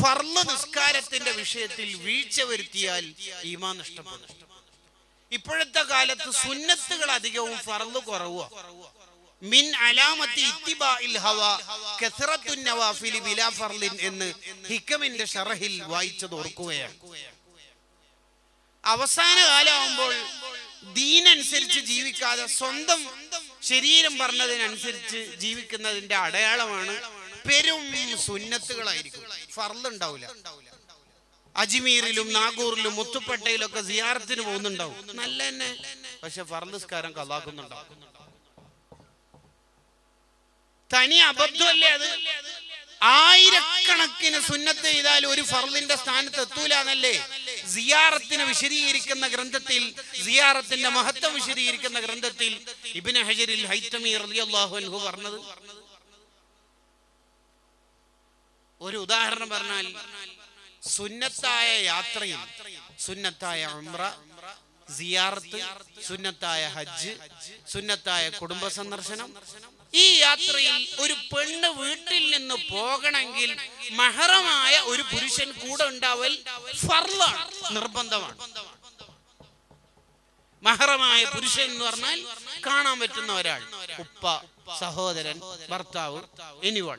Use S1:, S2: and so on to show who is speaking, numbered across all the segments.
S1: ഫർള് നിസ്കാരത്തിന്റെ വിഷയത്തിൽ വീഴ്ച വരുത്തിയാൽ ഈമാൻ നഷ്ടപ്പെടും ഇപ്പോഴത്തെ കാലത്ത് സുന്നത്തുകൾ അധികവും ഫർള് കുറവുക മിൻ അലാമത്തി ഇത്തിബാഇൽ ഹവ കസറത്തുൻ നവാഫിലി ബിലാ ഫർളിൻ എന്ന് ഹിക്കമിന്റെ ഷറഹിൽ വായിച്ചത് ഓർക്കുകയാണ് അവസാന കാലമാകുമ്പോൾ ദീനനുസരിച്ച് ജീവിക്കാതെ സ്വന്തം ശരീരം പറഞ്ഞതിനനുസരിച്ച് ജീവിക്കുന്നതിന്റെ അടയാളമാണ് പെരും സുന്നത്തുകളായിരിക്കും ഫർളുണ്ടാവില്ല അജ്മീറിലും നാഗൂറിലും മുത്തുപ്പട്ടയിലും ഒക്കെ സിയാറത്തിന് പോകുന്നുണ്ടാവും നല്ല തന്നെ പക്ഷെ ഫർനിസ്കാരം കലാക്കുന്നുണ്ടാവും തനി അബദ്ധമല്ലേ അത് ആയിരക്കണക്കിന് സുന്നത്ത് ചെയ്താൽ ഒരു ഫർലിന്റെ സ്ഥാനത്ത് എത്തൂല എന്നല്ലേ സിയാറത്തിനെ വിശദീകരിക്കുന്ന ഗ്രന്ഥത്തിൽ സിയാറത്തിന്റെ മഹത്വം വിശദീകരിക്കുന്ന ഗ്രന്ഥത്തിൽ ഇബിന് ഹജരിൽ ഹൈത്തമി റളിയല്ലാഹു അൻഹു പറഞ്ഞത് ഒരു ഉദാഹരണം പറഞ്ഞാൽ സുന്നത്തായ യാത്രയിൽ സുന്നത്തായ ഉംറ സിയാറത്ത് സുന്നത്തായ ഹജ്ജ് സുന്നത്തായ കുടുംബ സന്ദർശനം ഈ യാത്രയിൽ ഒരു പെണ്ണ് വീട്ടിൽ നിന്ന് പോകണമെങ്കിൽ മഹറമായ ഒരു പുരുഷൻ കൂടെ ഉണ്ടാവൽ ഫർളാണ് നിർബന്ധമാണ് മഹറമായ പുരുഷൻ എന്ന് പറഞ്ഞാൽ കാണാൻ പറ്റുന്ന ഒരാൾ ഉപ്പ സഹോദരൻ ഭർത്താവ് എനിവൺ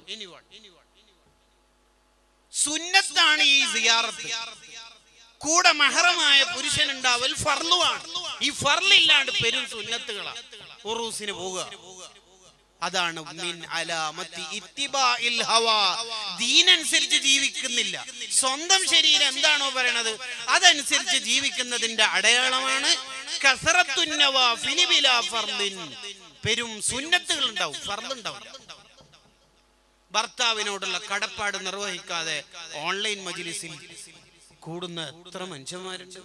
S1: സുന്നത്താണ് ഈ സിയാറത്ത് കൂടെ മഹറമായ പുരുഷൻ ഉണ്ടാവൽ ഫർലുവാണ് ഈ ഫർലില്ലാണ്ട് പെരും സുന്നത്തുകളാണ് ഉറൂസിന് പോവുക അതാണ് മിൻ അലാമത്തി ഇത്തിബാഇൽ ഹവാ ദീനനുസരിച്ച് ജീവിക്കുന്നില്ല സ്വന്തം ശരീരം എന്താണോ പറയണത് അതനുസരിച്ച് ജീവിക്കുന്നതിന്റെ അടയാളമാണ് കസറത്തുൻ നവാഫിലി ബിലാ ഫർലിൻ പെരും സുന്നത്തുകൾ ഉണ്ടാവും ഫർലുണ്ടാവില്ല ഭർത്താവിനോടുള്ള കടപ്പാട് നിർവഹിക്കാതെ ഓൺലൈൻ മജിലിസിൽ കൂടുന്ന എത്ര മനുഷ്യന്മാരുണ്ട്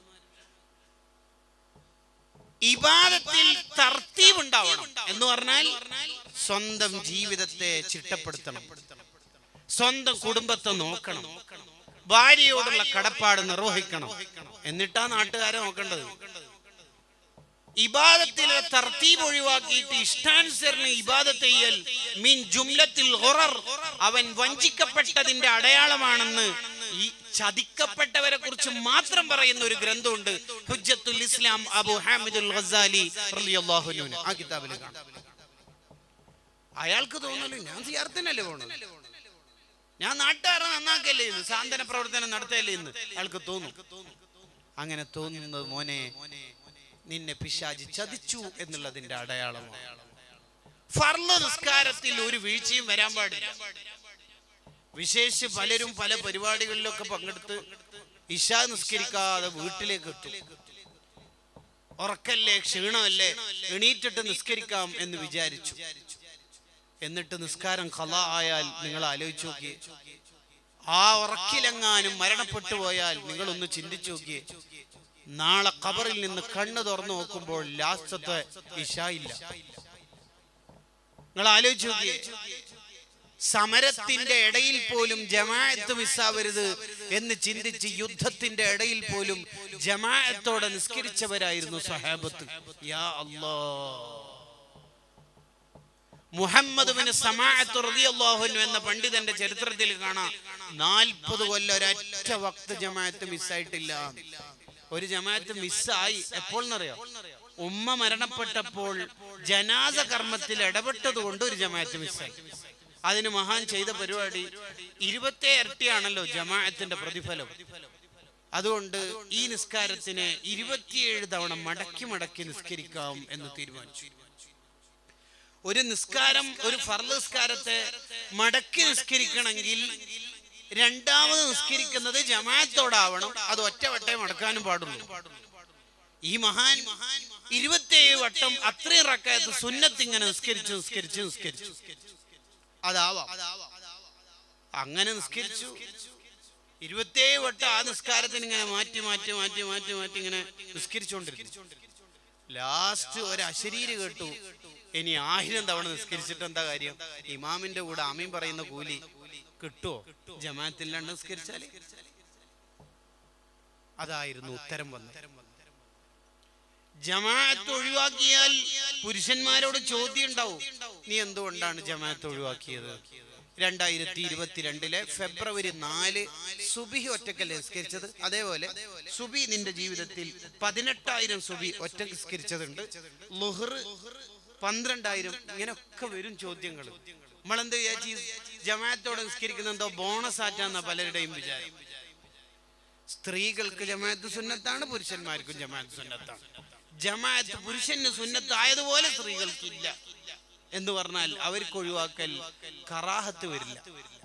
S1: ഇബാദത്തിൽ തർത്തീവ് ഉണ്ടാവണം എന്ന് പറഞ്ഞാൽ സ്വന്തം ജീവിതത്തെ ചിട്ടപ്പെടുത്തണം സ്വന്തം കുടുംബത്തെ നോക്കണം ഭാര്യയോടുള്ള കടപ്പാട് നിർവഹിക്കണം എന്നിട്ടാ നാട്ടുകാരെ നോക്കേണ്ടത് ഇബാദത്തിലെ തർത്തീബ് ഒഴിവാക്കിയിട്ട് ഇഷ്ടാനുസരണം ഇബാദത്ത് ചെയ്യൽ മീൻ ജുംലത്തിൽ ഖുറർ അവൻ വഞ്ചിക്കപ്പെട്ടതിന്റെ അടയാളമാണെന്ന് ഈ ചതിക്കപ്പെട്ടവരെ കുറിച്ച് മാത്രം പറയുന്ന ഒരു ഗ്രന്ഥമുണ്ട് ഹുജ്ജത്തുൽ ഇസ്ലാം അബു ഹാമിദുൽ ഖസാലി റളിയല്ലാഹു അൻഹു ആ കിതാബിൽ കാണാം അയാൾക്ക് തോന്നല് ഞാൻ സിയാർത്തിനല്ലേ പോണത് ഞാൻ നാട്ടുകാരെ നന്നാക്കല്ലേ ഇന്ന് സാന്ത്വന പ്രവർത്തനം നടത്തല്ലേ ഇന്ന് അയാൾക്ക് തോന്നും അങ്ങനെ തോന്നുന്നത് മോനെ നിന്നെ പിശാജി ചതിച്ചു എന്നുള്ളതിന്റെ അടയാളമാണ് ഫർള് നിസ്കാരത്തിൽ ഒരു വീഴ്ചയും വരാൻ പാടില്ല വിശേഷിച്ച് പലരും പല പരിപാടികളിലൊക്കെ പങ്കെടുത്ത് ഇഷ നിസ്കരിക്കാതെ വീട്ടിലേക്ക് എത്തും ഉറക്കല്ലേ ക്ഷീണമല്ലേ എണീറ്റിട്ട് നിസ്കരിക്കാം എന്ന് വിചാരിച്ചു എന്നിട്ട് നിസ്കാരം കല ആയാൽ നിങ്ങൾ ആലോചിച്ച് നോക്കിയേ ആ ഉറക്കിലെങ്ങാനും മരണപ്പെട്ടു പോയാൽ നിങ്ങളൊന്ന് ചിന്തിച്ചു നോക്കിയേ നാളെ ഖബറിൽ നിന്ന് കണ്ണ് തുറന്നു നോക്കുമ്പോൾ ലാസ്റ്റത്തെ ഇഷ ഇല്ല നിങ്ങൾ ആലോചിച്ച് നോക്കിയേ സമരത്തിന്റെ ഇടയിൽ പോലും ജമാഅത്ത് മിസ്സാവരുത് എന്ന് ചിന്തിച്ച് യുദ്ധത്തിന്റെ ഇടയിൽ പോലും ജമാഅത്തോടെ നിസ്കരിച്ചവരായിരുന്നു സഹാബത്ത് യാ അല്ലാ മുഹമ്മദ് ബിൻ സമാഅത്ത് റളിയല്ലാഹു അൻഹു എന്ന പണ്ഡിതന്റെ ചരിത്രത്തിൽ കാണാം നാൽപ്പത് കൊല്ലം ഒരൊറ്റ വക്ത് ജമാഅത്ത് മിസ്സായിട്ടില്ല ഒരു ജമാഅത്ത് മിസ്സായി എപ്പോൾ എന്നറിയോ ഉമ്മ മരണപ്പെട്ടപ്പോൾ ജനാസ കർമ്മത്തിൽ ഇടപെട്ടത് കൊണ്ട് ഒരു ജമാഅത്ത് മിസ്സായി അതിന് മഹാൻ ചെയ്ത പരിപാടി ഇരുപത്തേ ഇരട്ടിയാണല്ലോ ജമാഅത്തിന്റെ പ്രതിഫലം അതുകൊണ്ട് ഈ നിസ്കാരത്തിന് ഇരുപത്തിയേഴ് തവണ മടക്കി മടക്കി നിസ്കരിക്കാം എന്ന് തീരുമാനിച്ചു ഒരു നിസ്കാരം ഒരു ഫർദ് നിസ്കാരത്തെ മടക്കി നിസ്കരിക്കണമെങ്കിൽ രണ്ടാമത് നിസ്കരിക്കുന്നത് ജമാഅത്തോടാവണം അത് ഒറ്റ വട്ടേ മടക്കാനും പാടുള്ളൂ ഈ മഹാൻ ഇരുപത്തിയേഴ് വട്ടം അത്രയും റക്കായത്ത് സുന്നത്ത് ഇങ്ങനെ നിസ്കരിച്ചു നിസ്കരിച്ചു നിസ്കരിച്ചു അതാവാം അങ്ങനെ നിസ്കരിച്ചു ഇരുപത്തിയേഴ് വട്ടം ആ നിസ്കാരത്തിന് ഇങ്ങനെ മാറ്റി മാറ്റി മാറ്റി മാറ്റി മാറ്റി ഇങ്ങനെ നിസ്കരിച്ചുകൊണ്ടിരുന്നു ലാസ്റ്റ് ഒരു അശരീര് കേട്ടു ഇനി ആയിരം തവണ നിസ്കരിച്ചിട്ട് എന്താ കാര്യം ഇമാമിന്റെ കൂടെ അമീൻ പറയുന്ന കൂലി കിട്ടുമോ ജമാഅത്തില്ലാണ്ട് നിസ്കരിച്ചാല് അതായിരുന്നു ഉത്തരം വന്നത് ജമാഅത്ത് ഒഴിവാക്കിയാൽ പുരുഷന്മാരോട് ചോദ്യം ഉണ്ടാവും നീ എന്തുകൊണ്ടാണ് ജമാഅത്ത് ഒഴിവാക്കിയത് രണ്ടായിരത്തി ഇരുപത്തിരണ്ടിലെ ഫെബ്രുവരി നാല് സുബി ഒറ്റക്കല്ലേ നിസ്കരിച്ചത് അതേപോലെ സുബി നിന്റെ ജീവിതത്തിൽ പതിനെട്ടായിരം സുബി ഒറ്റ നിസ്കരിച്ചതുണ്ട് ലുഹർ പന്ത്രണ്ടായിരം ഇങ്ങനെയൊക്കെ വരും ചോദ്യങ്ങൾ നമ്മളെന്ത് വിചാരിച്ചു ഈ ജമാഅത്തോടെ നിസ്കരിക്കുന്ന എന്തോ ബോണസ് ആറ്റാന്ന പലരുടെയും വിചാരം സ്ത്രീകൾക്ക് ജമാഅത്ത് സുന്നത്താണ് പുരുഷന്മാർക്കും ജമാഅത്ത് സുന്നത്താണ് ജമാഅത്ത് പുരുഷന് സുന്നത്തായതുപോലെ സ്ത്രീകൾക്കില്ല എന്ന് പറഞ്ഞാൽ അവർക്ക് ഒഴിവാക്കൽ കറാഹത്ത് വരില്ല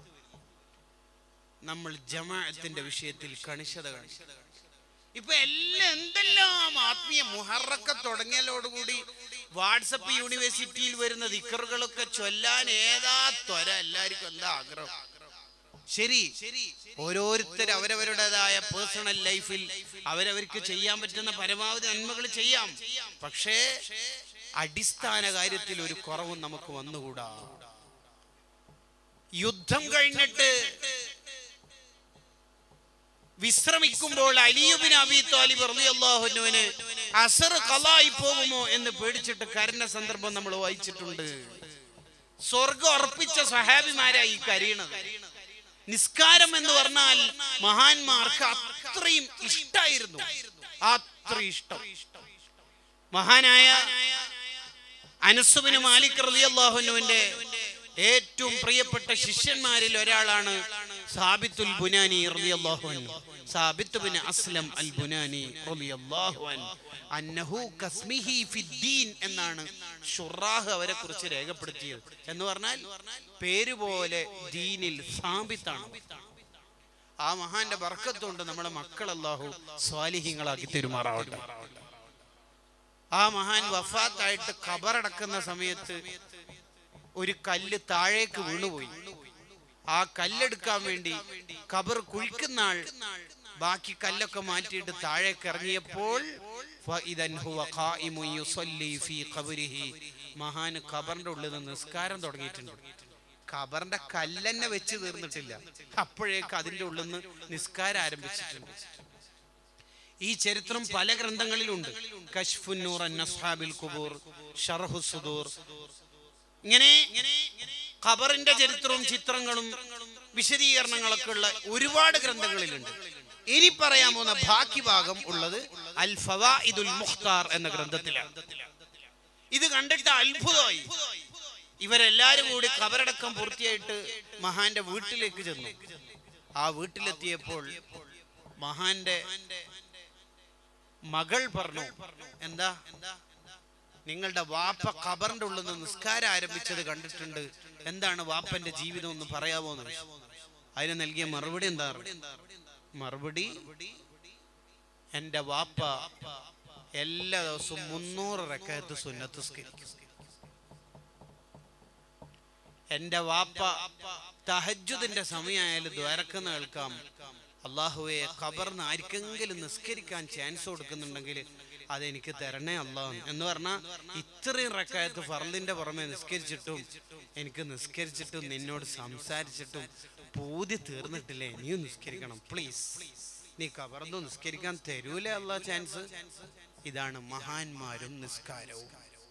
S1: നമ്മൾ ജമാഅത്തിന്റെ വിഷയത്തിൽ കണിശത കാണിച്ചു ഇപ്പൊ എല്ലാം എന്തെല്ലാം ആത്മീയ മുഹറക്ക തുടങ്ങിയതോടുകൂടി വാട്സപ്പ് യൂണിവേഴ്സിറ്റിയിൽ വരുന്ന ദിക്കറുകളൊക്കെ ചൊല്ലാൻ ഏതാ ത്വര എല്ലാവർക്കും എന്താ ആഗ്രഹം ശരി ഓരോരുത്തർ അവരവരുടേതായ പേഴ്സണൽ ലൈഫിൽ അവരവർക്ക് ചെയ്യാൻ പറ്റുന്ന പരമാവധി നന്മകൾ ചെയ്യാം പക്ഷേ അടിസ്ഥാന കാര്യത്തിൽ ഒരു കുറവും നമുക്ക് വന്നുകൂടാ യുദ്ധം കഴിഞ്ഞിട്ട് വിശ്രമിക്കുമ്പോൾ അലിയുബിൻ അബി താലിബ് റളിയല്ലാഹുവിന് അസർ കളായി പോകുമോ എന്ന് പേടിച്ചിട്ട് കരഞ്ഞ സന്ദർഭം നമ്മൾ വായിച്ചിട്ടുണ്ട് സ്വർഗം ഉറപ്പിച്ച സഹാബിമാരായി ഈ കരയണത് നിസ്കാരം എന്ന് പറഞ്ഞാൽ മഹാന്മാർക്ക് അത്രയും ഇഷ്ടായിരുന്നു അത്ര ഇഷ്ടം മഹാനായ അനസുബിന് മാലിക് റളിയല്ലാഹുവിന്റെ ഏറ്റവും പ്രിയപ്പെട്ട ശിഷ്യന്മാരിൽ ഒരാളാണ് സാബിത്തുൽ ബുനാനി റളിയല്ലാഹു അൻഹു സാബിത്ത് ബിൻ അസ്ലം അൽ ബുനാനി റളിയല്ലാഹു അൻഹു അന്നഹു കസ്മിഹി ഫിദ്ദീൻ എന്നാണ് ഷുറാഹ് അവരെ കുറിച്ച് രേഖപ്പെടുത്തിയത് എന്ന് പറഞ്ഞാൽ പേര് പോലെ ദീനിൽ സാബിത്താണ് ആ മഹാന്റെ ബർക്കത്തുകൊണ്ട് നമ്മുടെ മക്കൾ അല്ലാഹു സ്വാലിഹ്യങ്ങളാക്കി തെരുമാറാവട്ടെ ആ മഹാൻ വഫാത്തായിട്ട് ഖബറടക്കുന്ന സമയത്ത് ഒരു കല്ല് താഴേക്ക് വീണുപോയി ആ കല്ലെടുക്കാൻ വേണ്ടി ഖബർ കുഴിക്കുന്ന ആൾ ബാക്കി കല്ലൊക്കെ മാറ്റിയിട്ട് താഴേക്ക് ഇറങ്ങിയപ്പോൾ ഫഇദൻ ഹുവ ഖായിമുൻ യുസല്ലി ഫീ ഖബരിഹി മഹാന് ഖബറിന്റെ ഉള്ളിൽ നിന്ന് നിസ്കാരം തുടങ്ങിയിട്ടുണ്ട് ഖബറിന്റെ കല്ലെന്നെ വെച്ച് തീർന്നിട്ടില്ല അപ്പോഴേക്ക് അതിന്റെ ഉള്ളിൽ നിന്ന് നിസ്കാരം ആരംഭിച്ചിട്ടുണ്ട് ഈ ചരിത്രം പല ഗ്രന്ഥങ്ങളിലുണ്ട് കശ്ഫുന്നൂർ അന്നസ്ഹാബിൽ കുബൂർ ഷർഹു സുദൂർ ഇങ്ങനെ ഖബറിന്റെ ചരിത്രവും ചിത്രങ്ങളും വിശദീകരണങ്ങളൊക്കെ ഉള്ള ഒരുപാട് ഗ്രന്ഥങ്ങളിലുണ്ട് ഇനി പറയാൻ പോകുന്ന ബാക്കി ഭാഗം ഉള്ളത് അൽ ഫവാഇദുൽ മുഖ്താർ എന്ന ഗ്രന്ഥത്തിലാണ് ഇത് കണ്ടിട്ട് അത്ഭുതമായി ഇവരെല്ലാരും കൂടി ഖബറടക്കം പൂർത്തിയായിട്ട് മഹാന്റെ വീട്ടിലേക്ക് ചെന്നു ആ വീട്ടിലെത്തിയപ്പോൾ മഹാന്റെ മകൾ പറഞ്ഞു എന്താ നിങ്ങളുടെ വാപ്പ ഖബറിന്റെ ഉള്ളിൽ നിന്ന് നിസ്കാരം ആരംഭിച്ചത് കണ്ടിട്ടുണ്ട് എന്താണ് വാപ്പന്റെ ജീവിതം എന്ന് പറയാമോ എന്ന് ചോദിച്ചു. അതിന് നൽകിയ മറുപടി എന്താ മറുപടി എന്റെ വാപ്പ എല്ലാ ദിവസവും മുന്നൂറ് റക്കയത്ത് സുന്നത്ത് സ്കരിക്കും എന്റെ വാപ്പ തഹജുദിന്റെ സമയമായാലും ദ്വാരക്കുന്ന കേൾക്കാം അള്ളാഹുവെ ഖബറിന് ആർക്കെങ്കിലും നിസ്കരിക്കാൻ ചാൻസ് കൊടുക്കുന്നുണ്ടെങ്കിൽ അതെനിക്ക് തരണേ അള്ളാഹ് എന്ന് പറഞ്ഞാൽ ഇത്രയും റക്കായത്ത് ഫർലിന്റെ പുറമെ നിസ്കരിച്ചിട്ടും എനിക്ക് നിസ്കരിച്ചിട്ടും നിന്നോട് സംസാരിച്ചിട്ടും പൂതി തീർന്നിട്ടില്ലേ നീ നിസ്കരിക്കണം പ്ലീസ് നീ കവർന്നു നിസ്കരിക്കാൻ തരൂലേ അള്ളാഹ് ചാൻസ് ഇതാണ് മഹാന്മാരും നിസ്കാരവും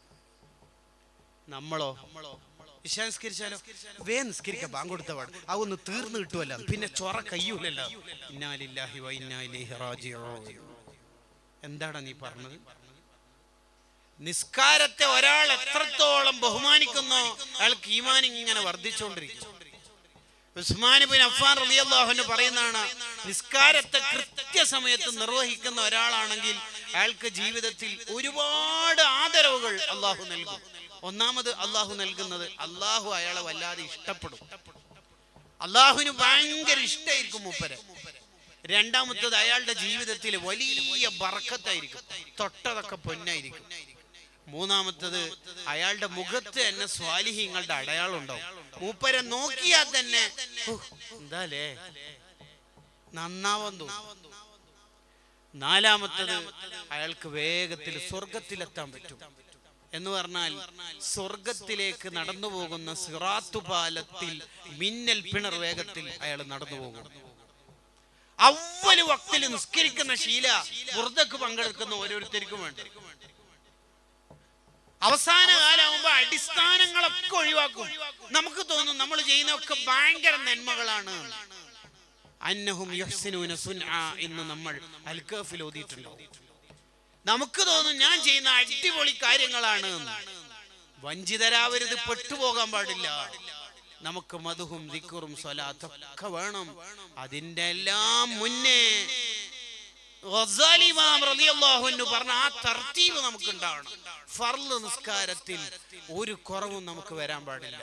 S1: നമ്മളോ ഇശാ നിസ്കരിച്ചാലോ വേ നിസ്കരിക്കാൻ ബാങ്ക് കൊടുത്ത പാട് അതൊന്ന് തീർന്നു കിട്ടുമല്ല പിന്നെ ചൊറ കയ്യൂലല്ലോ ഇന്നാലില്ലാഹി വ ഇന്നാ ഇലൈഹി റാജിഊൻ എന്താണ് നീ പറഞ്ഞത് നിസ്കാരത്തെ ഒരാൾ എത്രത്തോളം ബഹുമാനിക്കുന്നോ അയാൾക്ക് ഈമാൻ ഇങ്ങനെ വർദ്ധിച്ചുകൊണ്ടിരിക്കും ഉസ്മാൻ ബിൻ അഫ്ഫാൻ റളിയല്ലാഹു അൻഹു പറയുന്നതാണ് നിസ്കാരത്തെ കൃത്യസമയത്ത് നിർവഹിക്കുന്ന ഒരാളാണെങ്കിൽ അയാൾക്ക് ജീവിതത്തിൽ ഒരുപാട് ആദരവുകൾ അള്ളാഹു നൽകും ഒന്നാമത് അള്ളാഹു നൽകുന്നത് അള്ളാഹു അയാളെ വല്ലാതെ ഇഷ്ടപ്പെടും അള്ളാഹുവിന് ഭയങ്കര ഇഷ്ടമായിരിക്കും മൂപ്പരെ രണ്ടാമത്തത് അയാളുടെ ജീവിതത്തിൽ വലിയ ബറക്കത്തായിരിക്കും തൊട്ടതൊക്കെ പൊന്നായിരിക്കും മൂന്നാമത്തത് അയാളുടെ മുഖത്ത് തന്നെ സ്വാലിഹ്യങ്ങളുടെ അടയാളം ഉണ്ടാവും മൂപ്പരെ നോക്കിയാൽ തന്നെ "ഉഹ്, എന്താലേ നന്നാവാൻ തോന്നും നാലാമത്തത് അയാൾക്ക് വേഗത്തിൽ സ്വർഗത്തിലെത്താൻ പറ്റും എന്ന് പറഞ്ഞാൽ സ്വർഗത്തിലേക്ക് നടന്നു പോകുന്ന സിറാത്തു പാലത്തിൽ മിന്നൽ പിണർ വേഗത്തിൽ അയാൾ നടന്നു പോകും അവല് വക്തിൽ നിസ്കരിക്കുന്ന ശീല വൃദ്ധക്ക് പങ്കെടുക്കുന്ന ഓരോരുത്തർക്കും വേണ്ട അവസാന കാലമാകുമ്പോ അടിസ്ഥാനങ്ങളൊക്കെ ഒഴിവാക്കും നമുക്ക് തോന്നും നമ്മൾ ചെയ്യുന്നതൊക്കെ ഭയങ്കര നന്മകളാണ് അന്നഹും യഹ്സിനൂന സുൻആ എന്ന് നമ്മൾ അൽക്കഫിൽ ഓതിയിട്ടുണ്ടോ നമുക്ക് തോന്നും ഞാൻ ചെയ്യുന്ന അടിപൊളി കാര്യങ്ങളാണ് എന്ന്. വഞ്ചിതരാവരുത് പെട്ടുപോകാൻ പാടില്ല നമുക്ക് മധുഹും ദിക്കുറും സ്വലാത്തൊക്കെ വേണം അതിന്റെ എല്ലാം മുന്നേ ഗസാലി ഇമാം റളിയല്ലാഹു അൻഹു പറഞ്ഞ ആ തർത്തീബ് നമുക്ക് ഉണ്ടാവണം ഫർള് നിസ്കാരത്തിൽ ഒരു കുറവും നമുക്ക് വരാൻ പാടില്ല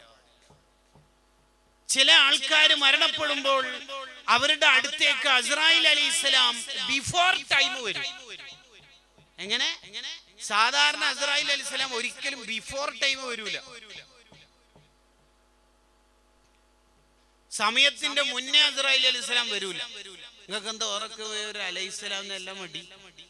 S1: ചില ആൾക്കാർ മരണപ്പെടുമ്പോൾ അവരുടെ അടുത്തേക്ക് അസ്രായിൽ അലി ഇസ്ലാം ബിഫോർ ടൈം വരും എങ്ങനെ സാധാരണ അസ്രായിൽ അലി ഇസ്ലാം ഒരിക്കലും ബിഫോർ ടൈം വരൂല സമയത്തിന്റെ മുന്നേ അസ്രായിൽ അലി ഇസ്ലാം വരൂല നിങ്ങൾക്ക് എന്താ ഉറക്കെ ഒരു അലൈഹി ഇസ്ലാം എല്ലാം മടി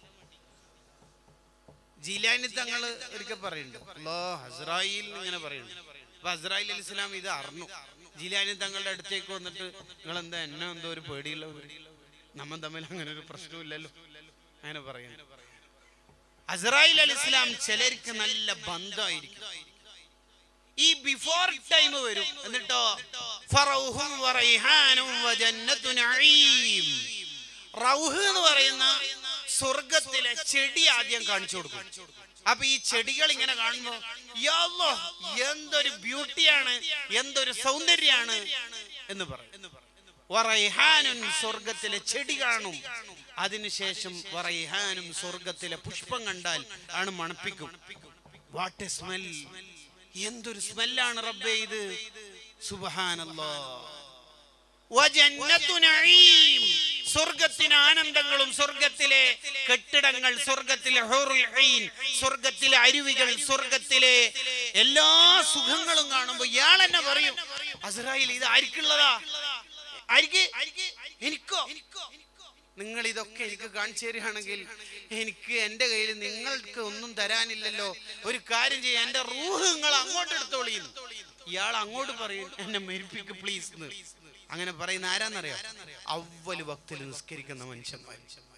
S1: ജിലാനി തങ്ങൾ ഒരിക്കൽ പറയുന്നുണ്ട് അല്ലോ ഹസ്രായിൽ ഇങ്ങനെ പറയുന്നുണ്ട് അപ്പൊ ഹസ്രായിൽ അലി ഇസ്ലാം ഇത് അറിഞ്ഞു ജിലാനി തങ്ങളുടെ അടുത്തേക്ക് വന്നിട്ട് നിങ്ങൾ എന്താ എന്നെ എന്തോ ഒരു പേടിയുള്ള നമ്മൾ തമ്മിൽ അങ്ങനെ ഒരു പ്രശ്നമില്ലല്ലോ അങ്ങനെ പറയുന്നു അസ്രായിൽ അലി ഇസ്ലാം ചിലർക്ക് നല്ല ബന്ധമായിരിക്കും ഈ ബിഫോർ ടൈം വരും എന്നിട്ടോ ഫറൗഹും വറൈഹാനും വജന്നത്തു നഈം. റൗഹ് എന്ന് പറയുന്ന സ്വർഗത്തിലെ ചെടി ആദ്യം കാണിച്ചു കൊടുക്കും അപ്പൊ ഈ ചെടികൾ ഇങ്ങനെ കാണുമ്പോ യാ അല്ലാഹ്, എന്തൊരു ബ്യൂട്ടിയാണ് എന്തൊരു സൗന്ദര്യാണ് എന്ന് പറയും വറൈഹാനും സ്വർഗത്തിലെ ചെടി കാണും അതിനുശേഷം വറൈഹാനും സ്വർഗത്തിലെ പുഷ്പം കണ്ടാൽ ആണ് മണപ്പിക്കും വാട്ട് എ സ്മെൽ എന്തൊരു സ്മെല്ലാണ് റബ്ബേ ഇത് സുബ്ഹാനല്ലാ വജന്നത്തു നഈം. സ്വർഗത്തിന് ആനന്ദങ്ങളും സ്വർഗത്തിലെ കെട്ടിടങ്ങൾ സ്വർഗത്തിലെ ഹൂറുൽ ഐൻ സ്വർഗത്തിലെ അരുവികൾ സ്വർഗത്തിലെ എല്ലാ സുഖങ്ങളും കാണുമ്പോ ഇയാൾ എന്നെ പറയും അസ്രായിൽ ഇത് ആർക്കുള്ളതാ ആർക്ക് എനിക്കോ നിങ്ങൾ ഇതൊക്കെ എനിക്ക് കാണിച്ചു തരികയാണെങ്കിൽ എനിക്ക് എൻ്റെ കയ്യിൽ നിങ്ങൾക്ക് ഒന്നും തരാനില്ലല്ലോ ഒരു കാര്യം ചെയ്യാം എൻ്റെ റൂഹ് നിങ്ങൾ അങ്ങോട്ട് എടുത്തോളിയും ഇയാൾ അങ്ങോട്ട് പറയും എന്നെ മരിപ്പിക്ക് പ്ലീസ് എന്ന് അങ്ങനെ പറയുന്ന ആരാന്നറിയാം അവല് ഭക്തിൽ നിസ്കരിക്കുന്ന മനുഷ്യന്മാർ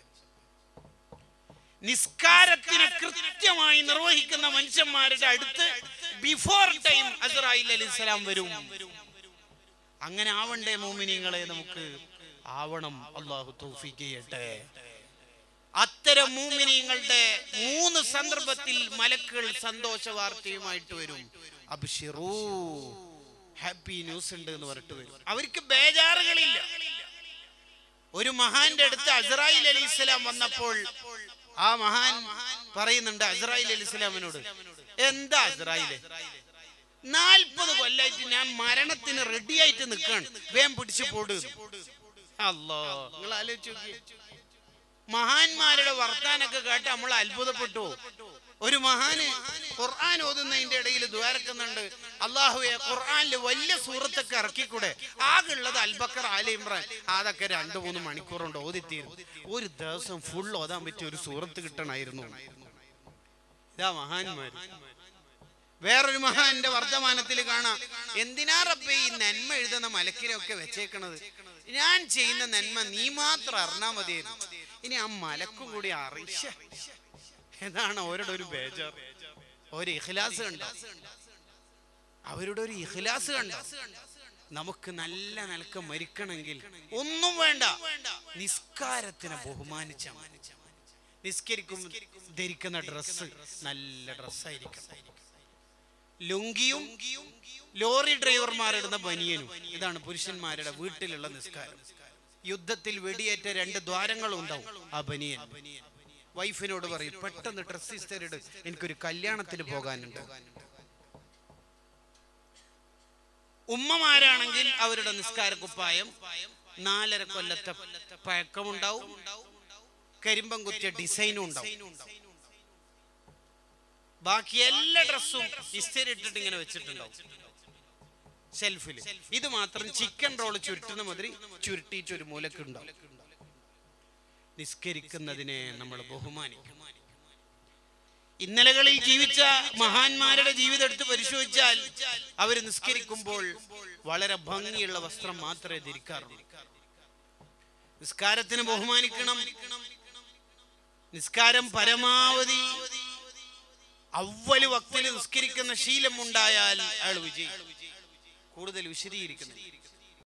S1: നിസ്കാരത്തിന് കൃത്യമായി നിർവഹിക്കുന്ന മനുഷ്യന്മാരുടെ അടുത്ത് ബിഫോർ ടൈം അസറായിൽ അലി ഇസ്ലാം വരും അങ്ങനെ ആവണ്ടേ മോമിനിങ്ങളെ നമുക്ക് ആവണം അള്ളാഹു തൗഫീഖ് ചെയ്യട്ടെ അത്തരം മൂമിനിങ്ങളുടെ മൂന്ന് സന്ദർഭത്തിൽ മലക്കുകൾ സന്തോഷ വാർത്തയുമായിട്ട് വരും അബ്ഷിറൂ ഹാപ്പി ന്യൂസ് ഉണ്ട് എന്ന് പറഞ്ഞിട്ട് വരും അവർക്ക് ബേജാറുകളില്ല ഒരു മഹാന്റെ അടുത്ത് അസ്രായിൽ അലി ഇസ്ലാം വന്നപ്പോൾ ആ മഹാൻ പറയുന്നുണ്ട് അസ്രായിൽ അലി ഇസ്ലാമിനോട് എന്താ അസ്രായിലെ നാൽപ്പത് കൊല്ലായിട്ട് ഞാൻ മരണത്തിന് റെഡി ആയിട്ട് നിൽക്കാണ് വേം പിടിച്ചു പോട് അല്ലോ നിങ്ങൾ ആലോചിച്ച് നോക്കിയേ മഹാന്മാരുടെ വർത്താനൊക്കെ കേട്ട് നമ്മൾ അത്ഭുതപ്പെട്ടു ഒരു മഹാന് ഖുർആൻ ഓതുന്നതിന്റെ ഇടയിൽ ദ്വാരക്കുന്നുണ്ട് അള്ളാഹുവെ ഖുർആനിൽ വലിയ സൂറത്തൊക്കെ ഇറക്കിക്കൂടെ ആകെയുള്ളത് അൽബക്കർ ആല ഇമ്രാൻ അതൊക്കെ രണ്ടു മൂന്ന് മണിക്കൂർ കൊണ്ട് ഓതിത്തീരും ഒരു ദിവസം ഫുൾ ഓതാൻ പറ്റിയ ഒരു സൂറത്ത് കിട്ടണമായിരുന്നു ഇതാ മഹാന്മാര് വേറൊരു മഹാന്റെ വർത്തമാനത്തിൽ കാണാം എന്തിനാ റബ്ബേ ഈ നന്മ എഴുതുന്ന മലക്കിനൊക്കെ വെച്ചേക്കണത് ഞാൻ ചെയ്യുന്ന നന്മ നീ മാത്രം അറിഞ്ഞാ മതിയായിരുന്നു ഇനി ആ മലക്കും കൂടി അറിയിച്ച എന്നാണ് അവരുടെ ഒരു ബേജാർ ഒരു ഇഖ്ലാസ് കണ്ടോ അവരുടെ ഒരു ഇഖ്ലാസ് കണ്ടോ നമുക്ക് നല്ല നിലക്ക് മരിക്കണമെങ്കിൽ ഒന്നും വേണ്ട നിസ്കാരത്തിനെ ബഹുമാനിച്ച നിസ്കരിക്കും ധരിക്കുന്ന ഡ്രസ്സ് നല്ല ഡ്രസ്സായിരിക്കണം ലുങ്കിയും ലോറി ഡ്രൈവർമാരിടുന്ന ബനിയനും ഇതാണ് പുരുഷന്മാരുടെ വീട്ടിലുള്ള നിസ്കാരം യുദ്ധത്തിൽ വെടിയേറ്റ രണ്ട് ദ്വാരങ്ങളും ഉണ്ടാവും ആ ബനിയൻ വൈഫിനോട് പറയും പെട്ടെന്ന് ഡ്രസ് ഇസ്തരിട് എനിക്കൊരു കല്യാണത്തിന് പോകാനുണ്ട് ഉമ്മമാരാണെങ്കിൽ അവരുടെ നിസ്കാര കുപ്പായം നാലര കൊല്ലത്തെ പഴക്കമുണ്ടാവും കരിമ്പം കുത്തിയ ഡിസൈനും ഉണ്ടാവും ബാക്കി എല്ലാ ഡ്രസ്സും ഇസ്തിരി ഇട്ടിട്ട് ഇങ്ങനെ വെച്ചിട്ടുണ്ടാവും ഷെൽഫിൽ ഇത് മാത്രം ചിക്കൻ റോൾ ചുരുട്ടുന്ന മാതിരി ചുരുട്ടിയിട്ട് ഒരു മൂലക്ക് ഉണ്ടാവും നിസ്കരിക്കുന്നതിനെ നമ്മൾ ബഹുമാനിക്കും ഇന്നലകളിൽ ജീവിച്ച മഹാന്മാരുടെ ജീവിതം എടുത്ത് പരിശോധിച്ചാൽ അവർ നിസ്കരിക്കുമ്പോൾ വളരെ ഭംഗിയുള്ള വസ്ത്രം മാത്രമേ ധരിക്കാറുള്ളൂ നിസ്കാരത്തിന് ബഹുമാനിക്കണം നിസ്കാരം പരമാവധി അവല് വക്തിൽ നിസ്കരിക്കുന്ന ശീലം ഉണ്ടായാൽ അയാൾ വിജയിക്കും കൂടുതൽ വിശദീകരിക്കുന്നു